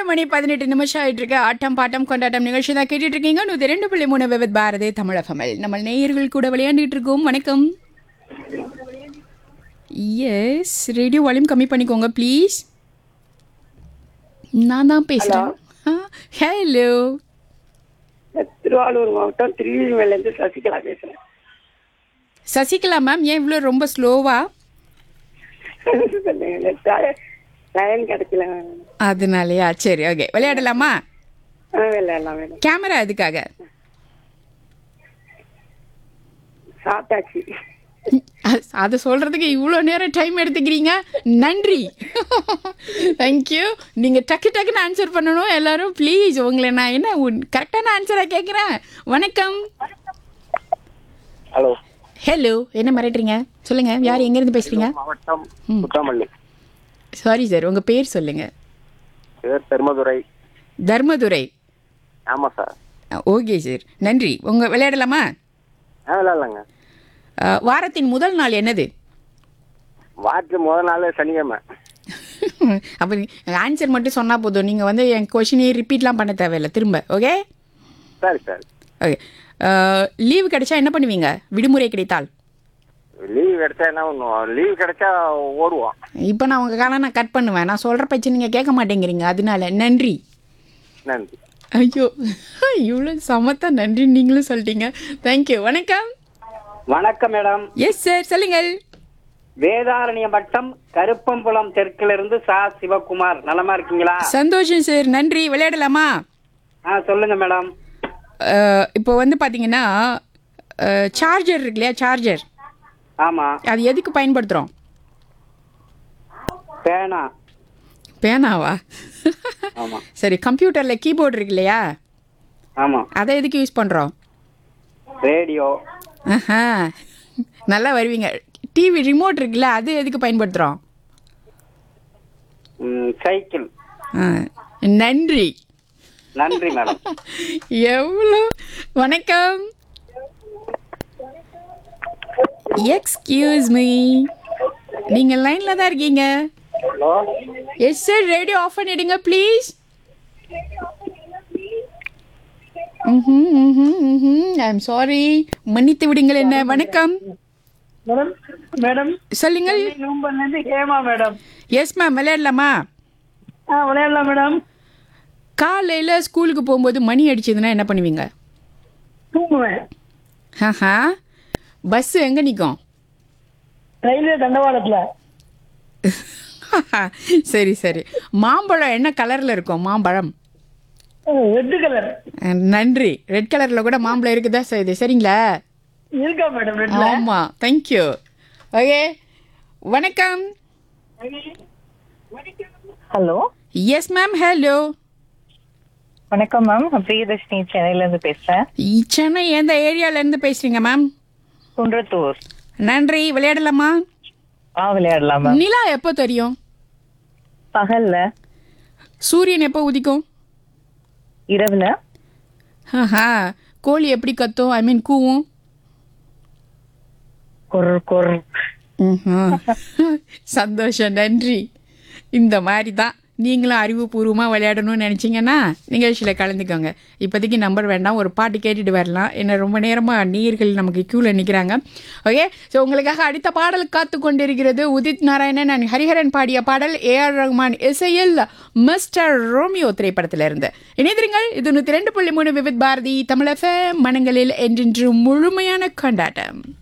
மணி பதினெட்டு நிமிஷம் ஆயிட்டு இருக்கு ஆட்டம் பாட்டம் கொண்டாட்டம் நிகழ்ச்சி தான் கேட்டுட்டு இருக்கீங்க நூத்தி ரெண்டு புள்ளி மூணு விவித் பாரதி தமிழகமல் நம்ம நேயர்கள் கூட விளையாண்டுட்டு இருக்கோம் வணக்கம் எஸ் ரேடியோ வால்யூம் கம்மி பண்ணிக்கோங்க ப்ளீஸ் நான் தான் பேசுறேன் ஹலோ திருவாரூர் மாவட்டம் திருவிழிமேலேருந்து சசிகலா பேசுறேன் சசிகலா மேம் ஏன் இவ்வளோ ரொம்ப ஸ்லோவா லைன் கிடைக்கல அதனாலயா சரி ஓகே விளையாடலாமா ஆ, விளையாடலாம் வேணும் கேமரா எதுக்காக சாப்பிட்டாச்சு அ- அதை சொல்றதுக்கு இவ்வளோ நேரம் டைம் எடுத்துக்கிறீங்க நன்றி தேங்க்யூ நீங்கள் டக்கு டக்குன்னு ஆன்சர் பண்ணணும் எல்லாரும் ப்ளீஸ் உங்களை நான் என்ன கரெக்டான ஆன்சராக கேட்குறேன் வணக்கம் ஹலோ ஹலோ என்ன மிரட்டுறீங்க சொல்லுங்க யார் எங்கேருந்து பேசுறீங்க மாவட்டம் குட்டாமல்லி சாரி சார் உங்கள் பேர் சொல்லுங்க பேர் பெருமதுரை தர்மதுரை ஆமாம் சார் ஓகே சார் நன்றி உங்கள் விளையாடலாமா ஆ விளையாடலாங்க அ, வாரத்தின் முதல் நாள் என்னது வாரத்துக்கு முதல் நாள் சனிக்கிழமை அப்போ ஆன்சர் மட்டும் சொன்னால் போதும் நீங்கள் வந்து என் கொஷினையே ரிப்பீட்லாம் பண்ண தேவையில்லை திரும்ப ஓகே சரி சரி ஓகே லீவு கிடைச்சா என்ன பண்ணுவீங்க விடுமுறை கிடைத்தால் லீவ் கிடைச்சா என்ன பண்ணுவோம் லீவ் கிடைச்சா ஓடுவோம் இப்போ நான் உங்கள் காலம் நான் கட் பண்ணுவேன் நான் சொல்கிற பட்சம் நீங்கள் கேட்க மாட்டேங்கிறீங்க அதனால நன்றி நன்றி ஐயோ இவ்வளோ சமத்தா நன்றி நீங்களும் சொல்லிட்டீங்க தேங்க்யூ வணக்கம் வணக்கம் மேடம் எஸ் சார் சொல்லுங்கள் வேதாரண்ய வட்டம் கருப்பம்புலம் தெற்கிலிருந்து சா சிவகுமார் நலமா இருக்கீங்களா சந்தோஷம் சார் நன்றி விளையாடலாமா ஆ சொல்லுங்க மேடம் அஹ், இப்போ வந்து பார்த்தீங்கன்னா சார்ஜர் இருக்கு இல்லையா சார்ஜர் ஆமா அது எதுக்கு பயன்படுத்துகிறோம் பேனா பேனாவா ஆமா சரி கம்ப்யூட்டரில் கீபோர்டு இருக்கு இல்லையா ஆமா அதை எதுக்கு யூஸ் பண்ணுறோம் ரேடியோ ஆஹா நல்லா வருவீங்க டிவி ரிமோட் இருக்குல்ல அது எதுக்கு பயன்படுத்துகிறோம் ம், சைக்கிள் ஆ, நன்றி நன்றி மேடம் எவ்வளோ வணக்கம் எக்ஸ்கியூஸ் மீ நீங்கள் லைனில் தான் இருக்கீங்க hello yes sir radio off பண்ணிடுங்க ப்ளீஸ் ஐ எம் சாரி மன்னித்து விடுங்கள் என்ன வணக்கம் மேடம் மேடம் சொல்லுங்கள் நூம்பல்லேருந்து ஹேமா மேடம் எஸ் மேம் விளையாடலாமா ஆ விளையாடலாம் மேடம் காலையில் ஸ்கூலுக்கு போகும்போது மணி அடிச்சதுன்னா என்ன பண்ணுவீங்க தூங்குவேன் ஆஹா பஸ்ஸு எங்கே நிற்கும் ரயில்வே தண்டவாளத்துல சரி சரி மாம்பழம் என்ன கலரில் இருக்கும் மாம்பழம் ரெட் கலர் அஹ், நன்றி ரெட் கலரில் கூட மாம்பழம் இருக்குதா சரி சரிங்களா இருக்கா மேடம் ஆமாம் தேங்க்யூ ஓகே வணக்கம் ஹலோ எஸ் மேம் ஹலோ வணக்கம் மேம் நான் பிரியதர்ஷினி சென்னையில இருந்து பேசுறேன் சென்னை எந்த ஏரியாலேருந்து பேசுகிறீங்க மேம் குன்றத்தூர் நன்றி விளையாடலாமா ஆ விளையாடலாம் மேம் நிலா எப்போ தெரியும் பகல்ல சூரியன் எப்போ உதிக்கும் இரவுல ஆஹா கோழி எப்படி கத்தும் ஐ மீன் கூவும் கொர் கொர் ம்ஹும். சந்தோஷம் நன்றி இந்த மாதிரி தான் நீங்களும் அறிவுபூர்வமாக விளையாடணும்னு நினச்சிங்கன்னா நிகழ்ச்சியில் கலந்துக்கோங்க இப்போதைக்கு நம்பர் வேண்டாம் ஒரு பாட்டு கேட்டுட்டு வரலாம் என்ன ரொம்ப நேரமாக நீர்கள் நமக்கு க்யூவில் நிற்கிறாங்க ஓகே ஸோ உங்களுக்காக அடுத்த பாடல் காத்து கொண்டிருக்கிறது உதித் நாராயணன் அண்ட் ஹரிஹரன் பாடிய பாடல் ஏஆர் ரஹ்மான் இசையில் மிஸ்டர் ரோமியோ திரைப்படத்தில் இருந்து இணைந்திருங்கள் இது நூற்றி ரெண்டு புள்ளி மூணு விவித் பாரதி தமிழக மனங்களில் என்றென்று முழுமையான கொண்டாட்டம்